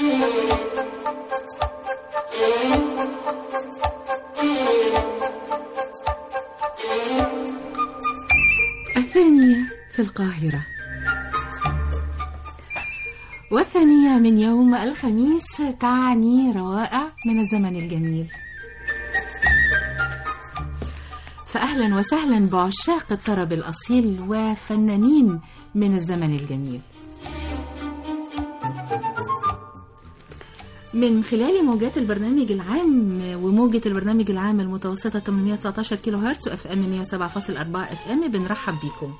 الثانية في القاهرة والثانية من يوم الخميس تعني روائع من الزمن الجميل فأهلا وسهلا بعشاق الطرب الأصيل وفنانين من الزمن الجميل من خلال موجات البرنامج العام وموجة البرنامج العام المتوسطة 819 كيلو هرتز واف ام 107.4 اف ام بنرحب بيكم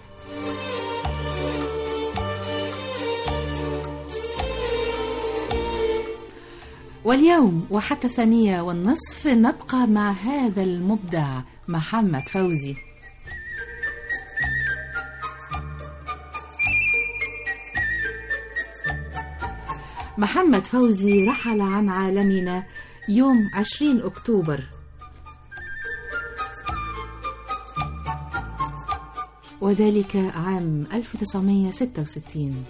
واليوم وحتى الثانية والنصف نبقى مع هذا المبدع محمد فوزي محمد فوزي رحل عن عالمنا يوم 20 أكتوبر وذلك عام 1966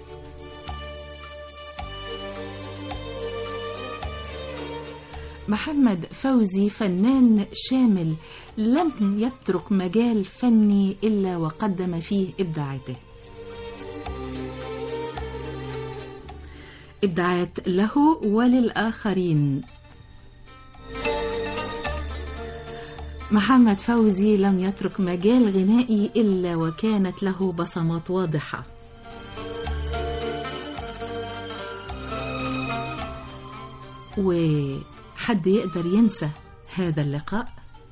محمد فوزي فنان شامل لم يترك مجال فني إلا وقدم فيه إبداعاته إبداعات له وللآخرين محمد فوزي لم يترك مجال غنائي إلا وكانت له بصمات واضحة وحد يقدر ينسى هذا اللقاء؟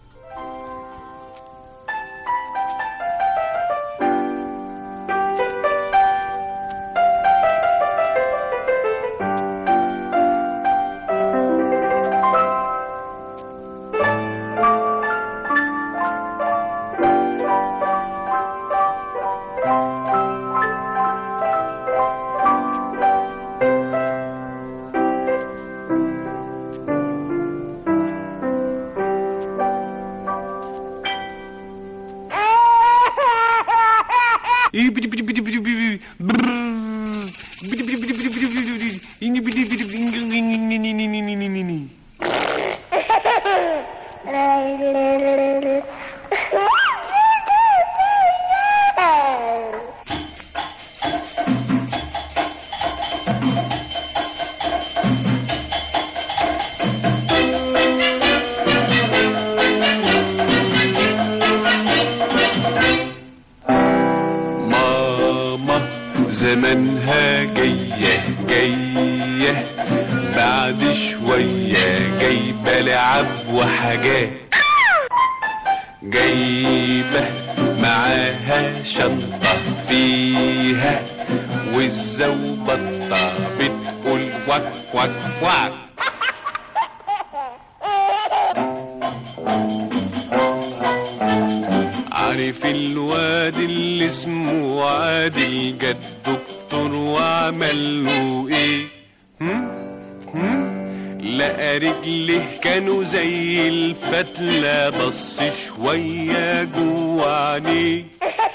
ماما زمانها جاية جاية بعد شوية جايبة لعب وحاجات جايبة معاها شنطة فيها والزوبطة بتقول وك وك وك عارف الواد اللي اسمه عادل جد دكتور وعمل له ايه هم؟ هم؟ لقى رجله كانوا زي الفتلة بص شوية جوه عينيه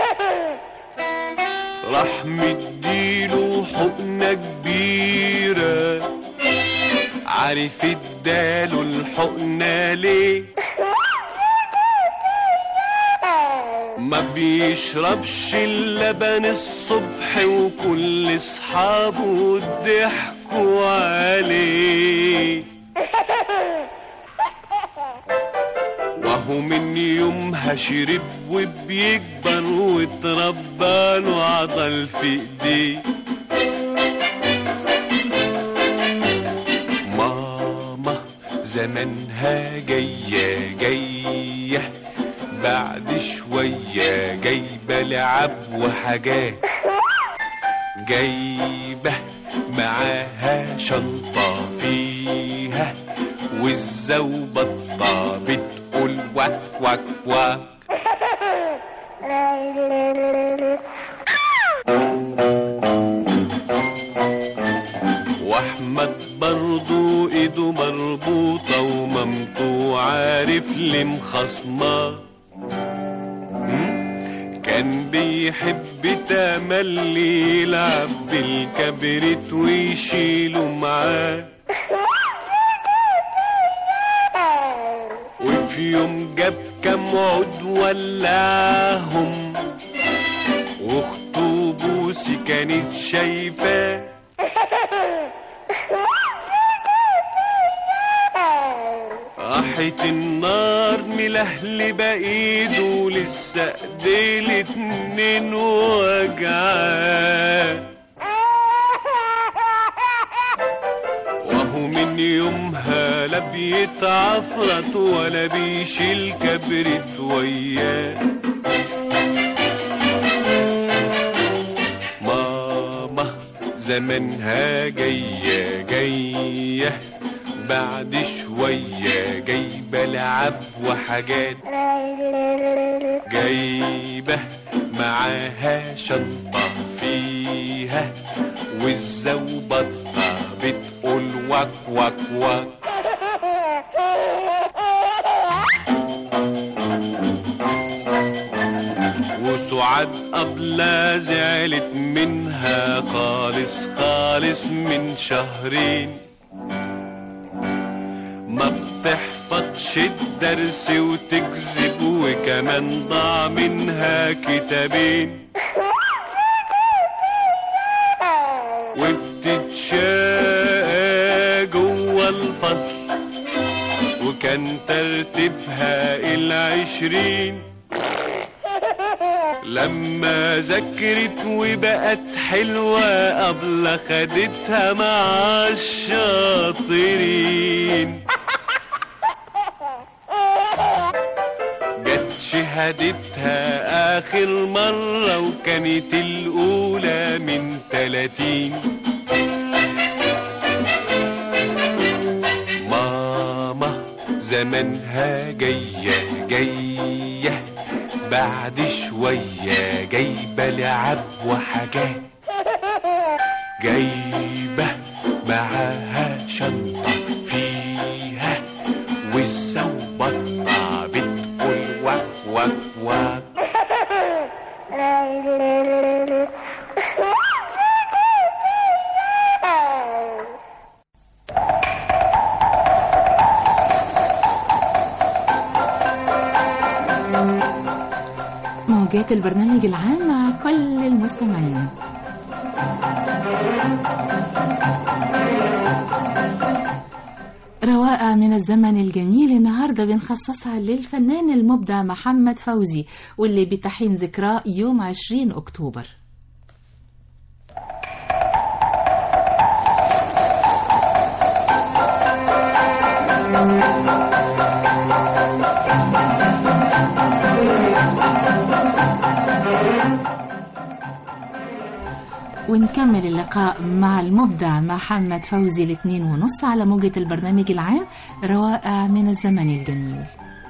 راح مديله حقنة كبيرة عارف اداله الحقنة ليه ما بيشربش اللبن الصبح وكل اصحابه ضحكوا عليه وهو من يومها شرب وبيكبر واتربى له عضل في ايديه ماما زمانها جاية جاية بعد شوية جايبة لعب وحاجات جايبة معاها شنطة فيها والزوبطة بتقول وك وك وك واحمد برضو ايده مربوطة ومامته عارف ليه مخصماه مم؟ كان بيحب تا تملي يلعب بالكبريت ويشيله معاه وفي يوم جاب كام عود ولعهم واخته بوسي كانت شايفاه راحت النار ملهلبة ايده لسه ايديه الاتنين وجعاه وهو من يومها لا بيتعفرت ولا بيشيل كبرت وياه ماما زمانها جاية جاية بعد شوية جايبة لعب وحاجات جايبة معاها شنطة فيها والزوبطة بتقول وك وك وك وسعاد قبلها زعلت منها خالص خالص من شهرين ما بتحفظش الدرس وتكذب وكمان ضاع منها كتابين وبتتشاقى جوه الفصل وكان ترتيبها العشرين لما ذكرت وبقت حلوة قبل خدتها مع الشاطرين جت شهادتها آخر مرة وكانت الأولى من تلاتين ماما زمانها جاية جاية بعد شوية جايبة لعب وحاجات جايبة معاها شنطة فيها والزوبطة بتقول وك وك وك موجات البرنامج العام مع كل المستمعين رواقة من الزمن الجميل النهاردة بنخصصها للفنان المبدع محمد فوزي واللي بتحين ذكراه يوم 20 أكتوبر ونكمل اللقاء مع المبدع محمد فوزي الاثنين ونص على موجة البرنامج العام روائع من الزمن الجميل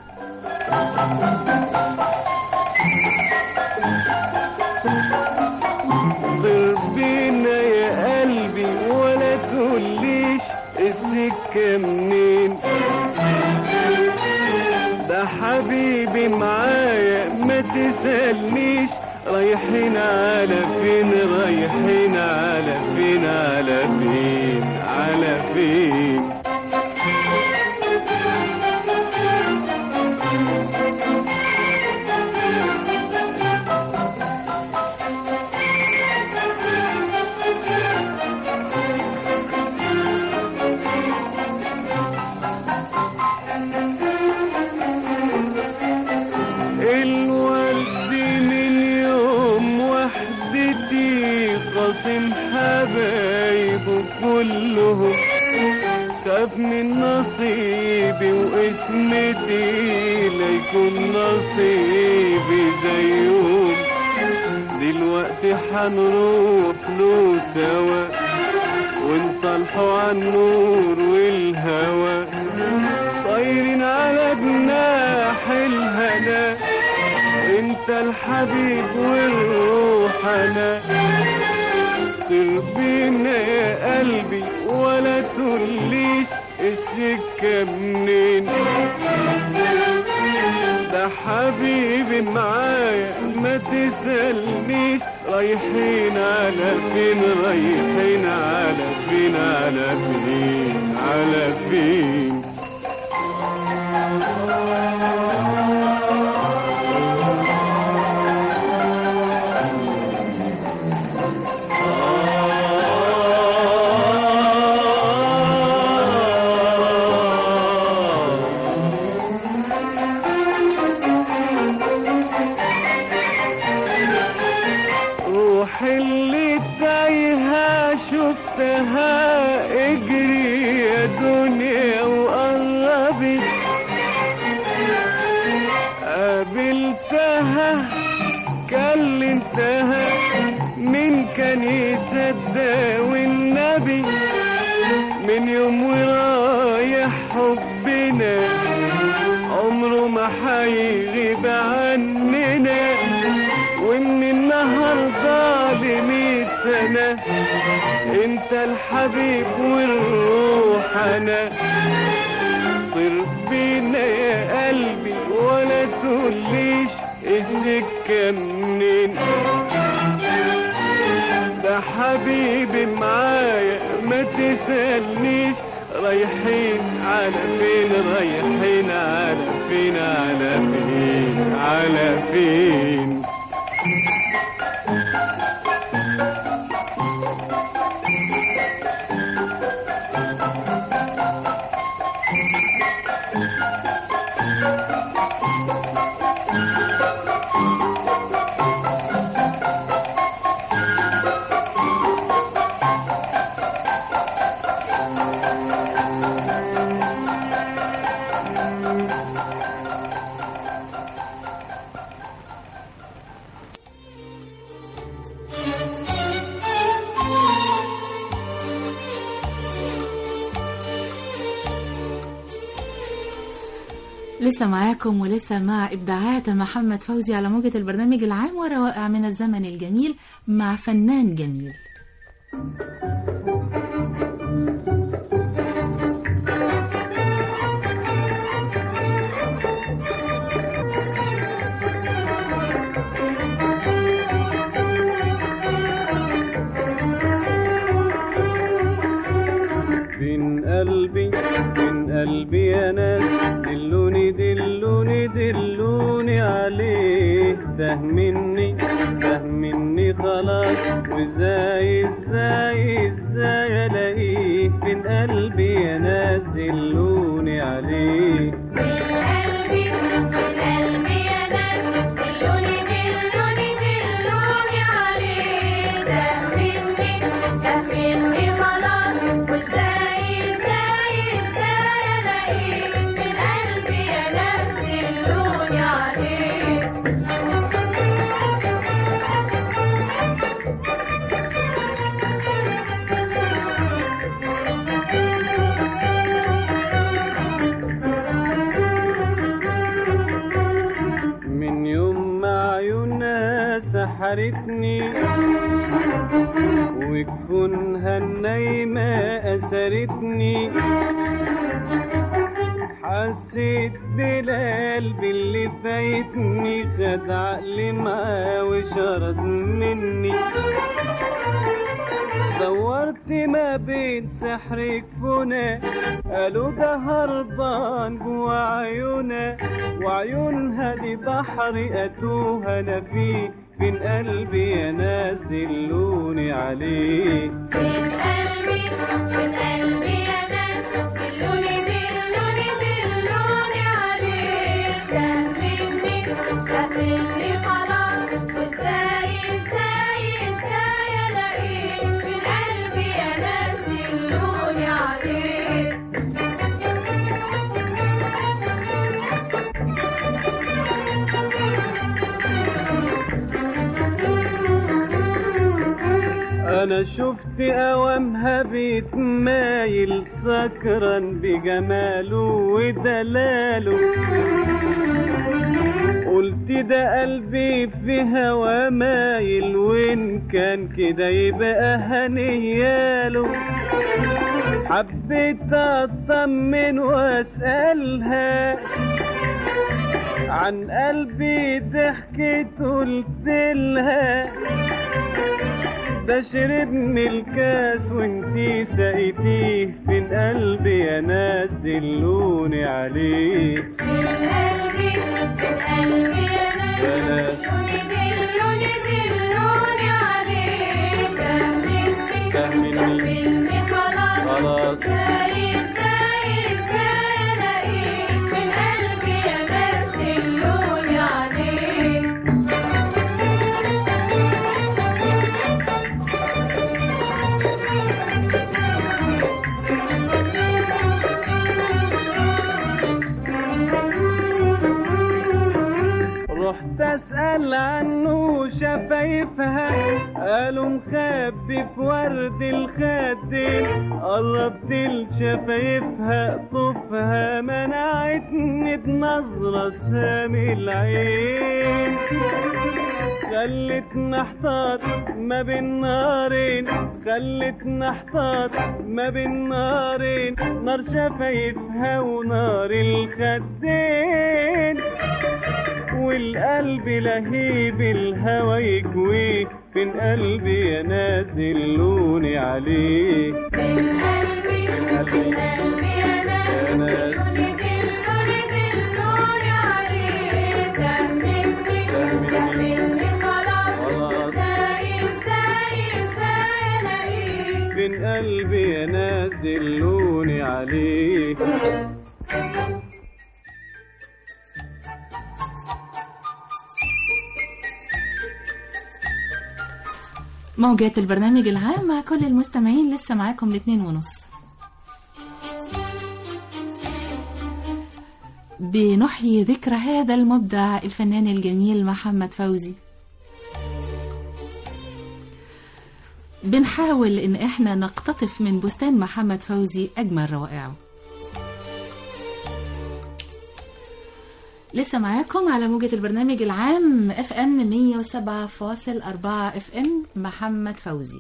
بينا يا قلبي ولا تقوليش السكة منين ده حبيبي معايا ما تسألنيش رايحين على فين رايحين على فين على فين على فين الورد من يوم وحدتي قاسم حبايبه كلهم ساب من نصيبي واسمتي ليكون نصيبي زيهم دلوقتي حنروح له سوا ونصالحوا عن النور والهوى طايرين على جناح الهنا انت الحبيب والروح انا سر بينا يا قلبي ولا تقوليش السكة منين ده حبيبي معايا ما تسأل تسألنيش رايحين على فين رايحين على فين على فين على فين روح اللي تايهة شفتها اجري يا دنيا وقربت قابلتها كلمتها من كان يصدق والنبي من يوم ورايح حبنا عمره ما هيغيب عننا ومن النهارده لمية سنة انت الحبيب والروح انا طير بينا يا قلبي ولا تقوليش السكة منين ده حبيبي معايا ما تسألنيش رايحين على فين رايحين على فين على فين على فين لسه معاكم ولسه مع إبداعات محمد فوزي على موجة البرنامج العام وروائع من الزمن الجميل مع فنان جميل بين قلبي بين قلبي يا ناس دلوني دلوني دلوني عليه ده مني ده مني خلاص وازاي ازاي ازاي الاقيه بين قلبي يا ناس دلوني عليه قلبي قلبي يا ناس دلوني دلوني دلوني عليه ده مني ده مني خلاص وازاي ازاي ازاي الاقيه من قلبي يا ناس دلوني عليه من يوم ما عيونها سحرتني وجفونها النايمة أسرتني حسيت بالقلب اللي فايتني خد عقلي معاه وشرد مني دورت ما بين سحر كفونا قالوا ده هربان جوا عيونا وعيونها دي بحر اتوه انا فيه بين قلبي يا ناس دلوني عليه من قلبي من قلبي يا ناس دلوني دلوني دلوني عليه ده مني ده مني خلاص وازاي ازاي ازاي الاقيه من قلبي يا ناس دلوني عليه انا شفت اوامها بيتمايل سكران بجماله ودلاله قلت ده قلبي في هوا مايل وان كان كده يبقى هنياله حبيت اطمن واسالها عن قلبي ضحكت قلت لها ده شربني الكاس وانتي سقيتيه فين قلبي يا ناس دلوني عليه قلبي قلبي يا ناس دلوني دلوني عليك فهمني فهمني. فهمني خلاص خلاص ازاي ازاي ازاي الاقيك من قلبي يا ناس دلوني عليك رحت اسال عنه شفايفها قالوا مخبي في ورد الخدين قربت لشفايفها طفها منعتني بنظرة سامي العين خلتني احتار ما بين نارين خلتني احتار ما بين نارين نار شفايفها ونار الخدين والقلب لهيب الهوى يكويه فين قلبي يا ناس دلوني عليه من قلبي من قلبي يا ناس دلوني دلوني دلوني عليك فهمني فهمني خلاص خلاص ازاي ازاي ازاي الاقيك فين قلبي يا ناس دلوني عليه موجات البرنامج العام مع كل المستمعين لسه معاكم الاثنين ونص بنحيي ذكرى هذا المبدع الفنان الجميل محمد فوزي بنحاول ان احنا نقتطف من بستان محمد فوزي اجمل روائعه لسه معاكم على موجة البرنامج العام اف ام 107.4 اف ام محمد فوزي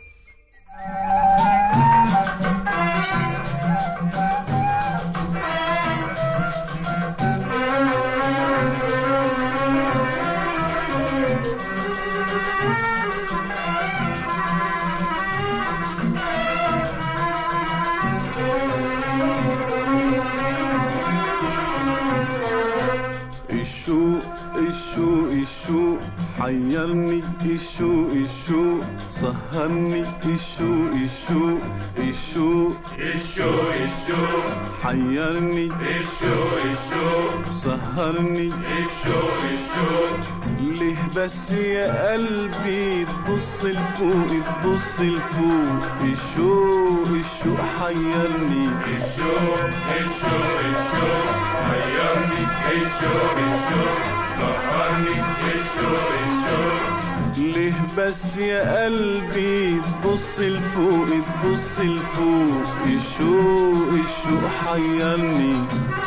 الشوق الشوق الشوق حيرني الشوق الشوق سهرني الشوق الشوق الشوق الشوق الشوق حيرني الشوق الشوق سهرني الشوق الشوق ليه بس يا قلبي تبص لفوق تبص لفوق الشوق الشوق حيرني الشوق الشوق الشوق حيرني الشوق الشوق سهرني الشوق الشوق ليه بس يا قلبي تبص لفوق تبص لفوق الشوق الشوق حيرني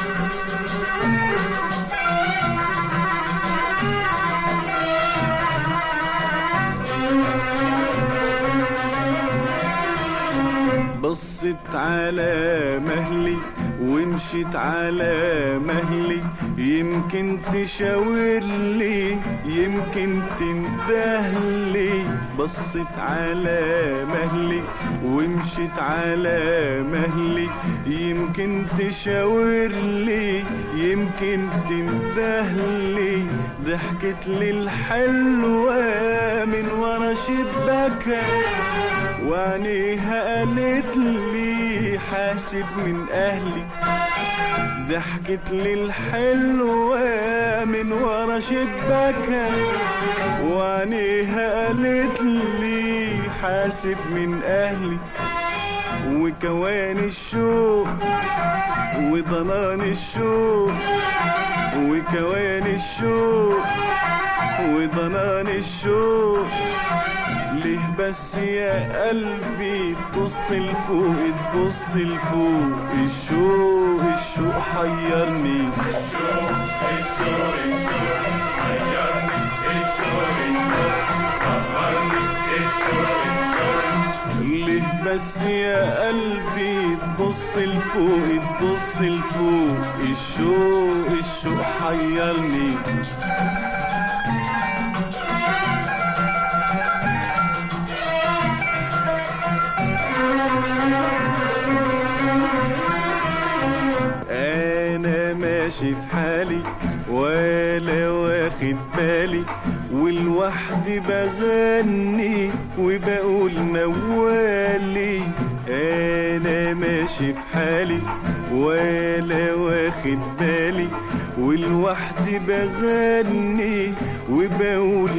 بصت على مهلي ومشيت على مهلي يمكن تشاور لي يمكن تندهلي بصت على مهلي ومشيت على مهلي يمكن تشاور لي يمكن تندهلي ضحكت لي الحلوة من ورا شباكها وعينيها قالت لي حاسب من اهلي ضحكت لي الحلوة من ورا شباكها وعينيها قالت لي حاسب من اهلي وكوان الشوق وضنان الشوق وكوان الشوق وضنان الشوق ليه بس يا قلبي تبص لفوق تبص لفوق الشوق الشوق حيرني الشوق الشوق الشوق حيرني الشوق الشوق سهرني الشوق الشوق ليه بس يا قلبي تبص لفوق تبص لفوق الشوق الشوق حيرني انا ماشي في حالي ولا واخد بالي والوحدي بغني وبقول موالي انا ماشي في حالي ولا واخد بالي والوحدي بغني وبقول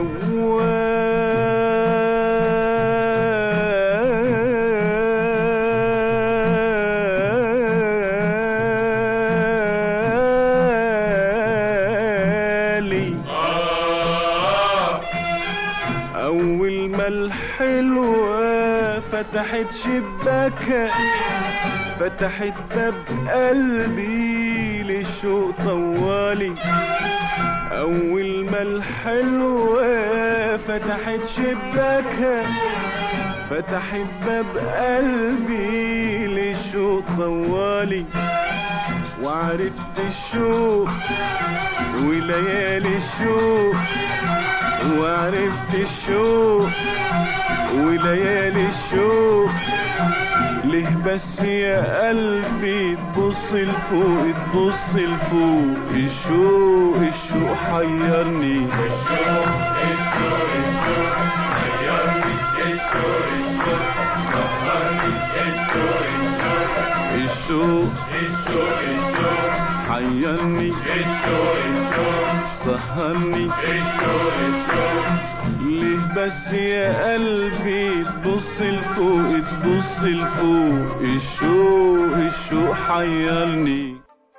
موالي آه أول ما الحلوة فتحت شباكها فتحت باب قلبي للشوق طوالي أول ما الحلوة فتحت شباكها فتحت باب قلبي للشوق طوالي وعرفت الشوق وليالي الشوق وعرفت الشوق وليالي الشوق ليه بس يا قلبي تبص لفوق تبص لفوق الشوق الشوق حيرني الشوق الشوق الشوق حيرني الشوق الشوق سهرني الشوق الشوق الشوق الشوق الشوق حيرني الشوق الشوق سهرني الشوق الشوق ليه بس يا قلبي تبص لفوق تبص لفوق الشوق الشوق حيرني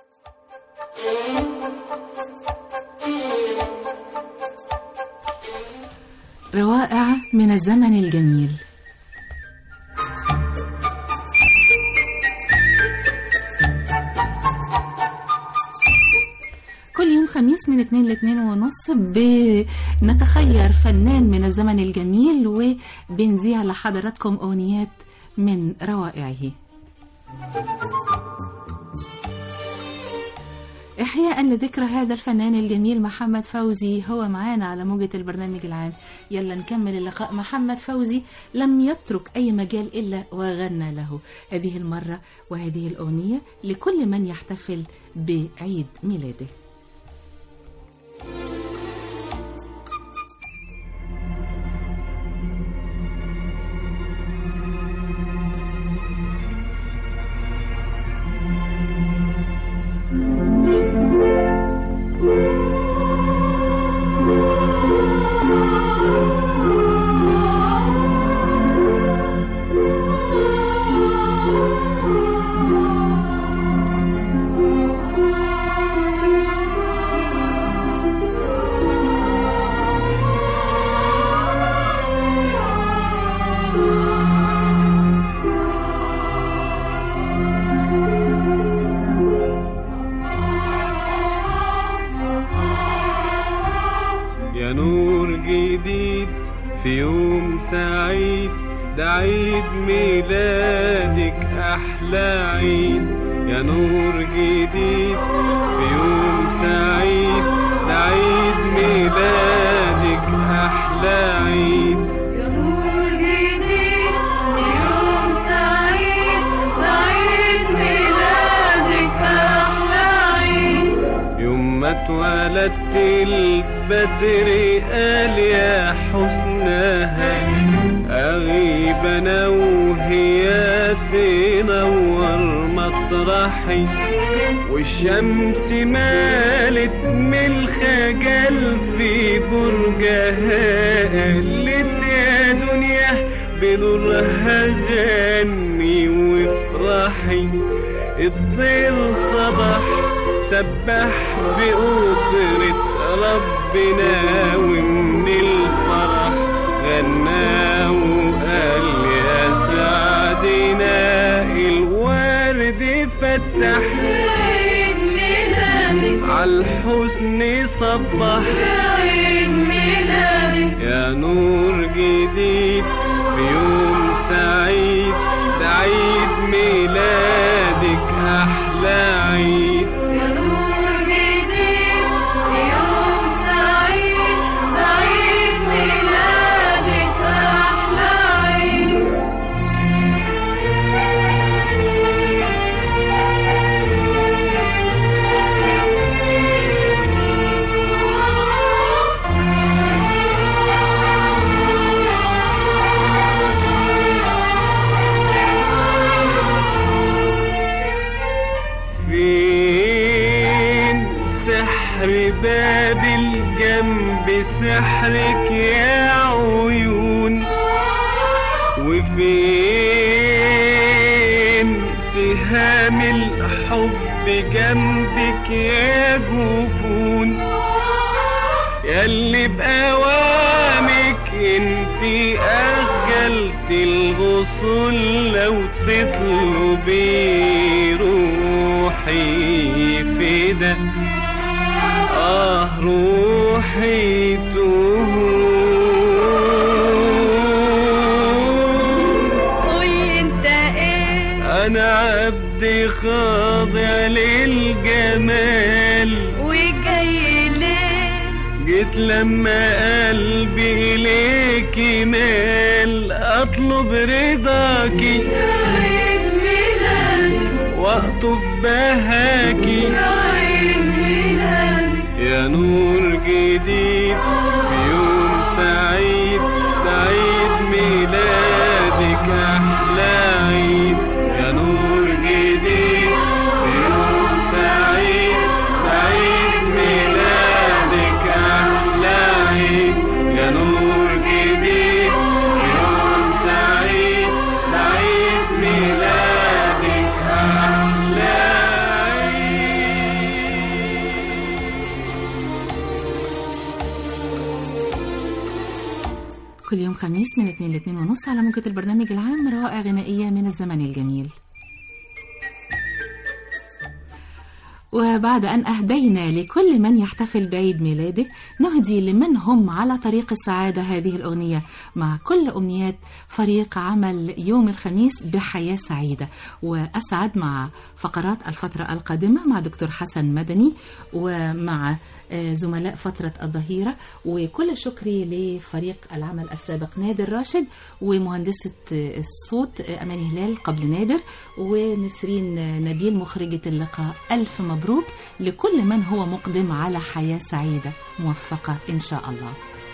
روائع من الزمن الجميل كل يوم خميس من اتنين لاتنين ونص بنتخير فنان من الزمن الجميل وبنذيع لحضراتكم أغنيات من روائعه إحياء لذكرى هذا الفنان الجميل محمد فوزي هو معانا على موجة البرنامج العام يلا نكمل اللقاء محمد فوزي لم يترك أي مجال إلا وغنى له هذه المرة وهذه الأغنية لكل من يحتفل بعيد ميلاده يا نور جديد في يوم سعيد ده عيد ميلادك أحلى عيد يا نور جديد في يوم سعيد ده عيد ميلادك أحلى عيد يا نور جديد يوم سعيد سعيد ميلادك أحلى عيد يوم ما اتولدت البدر قال يا حسنها أغيب أنا وهي تنور مطرحي والشمس مالت من الخجل في برجها قالت يا دنيا بنورها غني وافرحي الطير صبح سبح بقدرة ربنا ومن الفرح غنى وقال يا سعدنا الورد فتح عيد ميلادك عالحسن صبح عيد ميلادك يا نور جديد في يوم سعيد ده عيد ميلاد سحرك يا عيون وفين سهام الحب جنبك يا جفون ياللي بأوامك انتي أخجلت الغصون لو تطلبي روحي فدا آه روحي تهون قولي انت ايه أنا عبد خاضع للجمال وجاي ليه جيت لما قلبي إليك مال أطلب رضاكي عيد ميلادي وأقطف بهاكي عيد ميلادي يا نور جديد في يوم سعيد سعيد ميلادك أحلى عيد يا نور جديد في يوم سعيد سعيد ميلادك أحلى عيد يا نور جديد في يوم سعيد سعيد ميلادك أحلى عيد كل يوم خميس من 2 ل 2 ونص على موجة البرنامج العام روائع غنائية من الزمن الجميل وبعد أن أهدينا لكل من يحتفل بعيد ميلاده نهدي لمن هم على طريق السعادة هذه الأغنية مع كل أمنيات فريق عمل يوم الخميس بحياة سعيدة وأسعد مع فقرات الفترة القادمة مع دكتور حسن مدني ومع آه، زملاء فترة الظهيرة وكل شكري لفريق العمل السابق نادر راشد ومهندسة آه، الصوت آه، أمان هلال قبل نادر ونسرين آه، نبيل مخرجة اللقاء ألف مبروك لكل من هو مقدم على حياة سعيدة موفقة إن شاء الله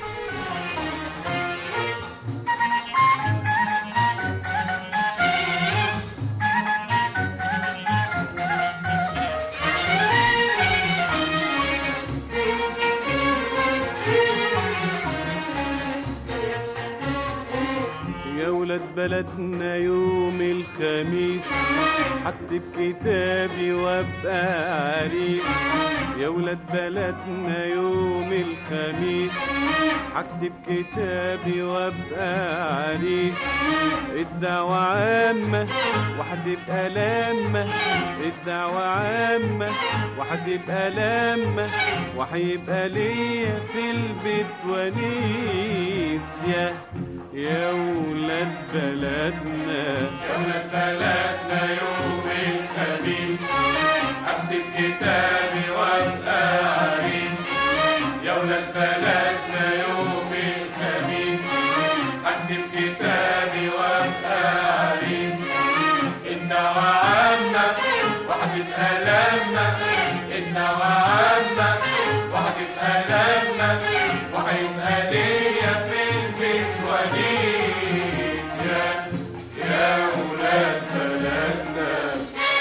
يا ولاد بلدنا يوم الخميس هكتب كتابي وابقى عريس يا ولاد بلدنا يوم الخميس هكتب كتابي وابقى عريس الدعوة عامة وهتبقى لامة الدعوة عامة وهتبقى لامة وهيبقى ليا في البيت ونيس يا يا ولاد بلدنا يا ولاد بلدنا يوم الخميس أكتب كتابي وأبقى عريس يا ولاد بلدنا يوم الخميس أكتب كتابي وأبقى عريس الدعوة عامة وهتبقى لامة الدعوة عامة وهتبقى لامة وهيبقى ليا في البيت وليد يا يا ولاد بلدنا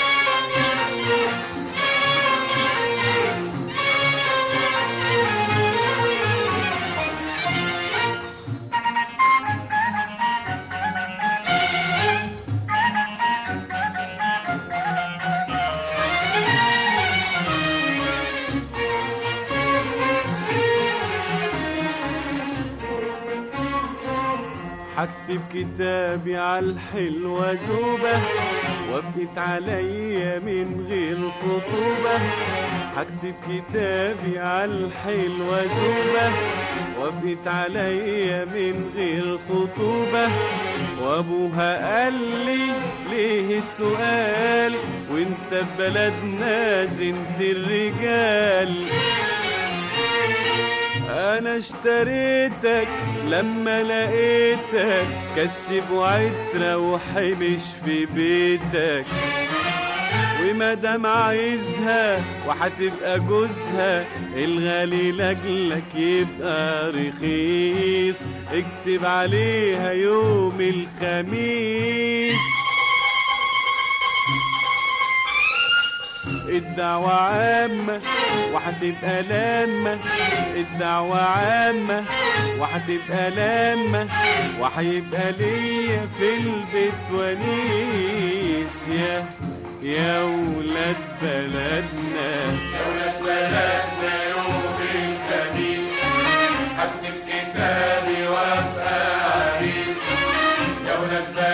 هكتب كتابي على الحلوة زوبة وابقت عليا من غير خطوبة هكتب كتابي على الحلوة زوبة وابقت عليا من غير خطوبة وابوها قال لي ليه السؤال وانت في بلدنا زنت الرجال انا اشتريتك لما لقيتك كسب وعترة وحبش في بيتك ومادام عايزها وهتبقى جوزها الغالي لاجلك يبقى رخيص اكتب عليها يوم الخميس الدعوة الدعوة عامة وهتبقى لامة الدعوة عامة وهتبقى لامة وهيبقى ليا في البيت ونيس يا يا ولاد بلدنا دولة بلدنا يوم الخميس هكتب كتابي وابقى عريس يا ولاد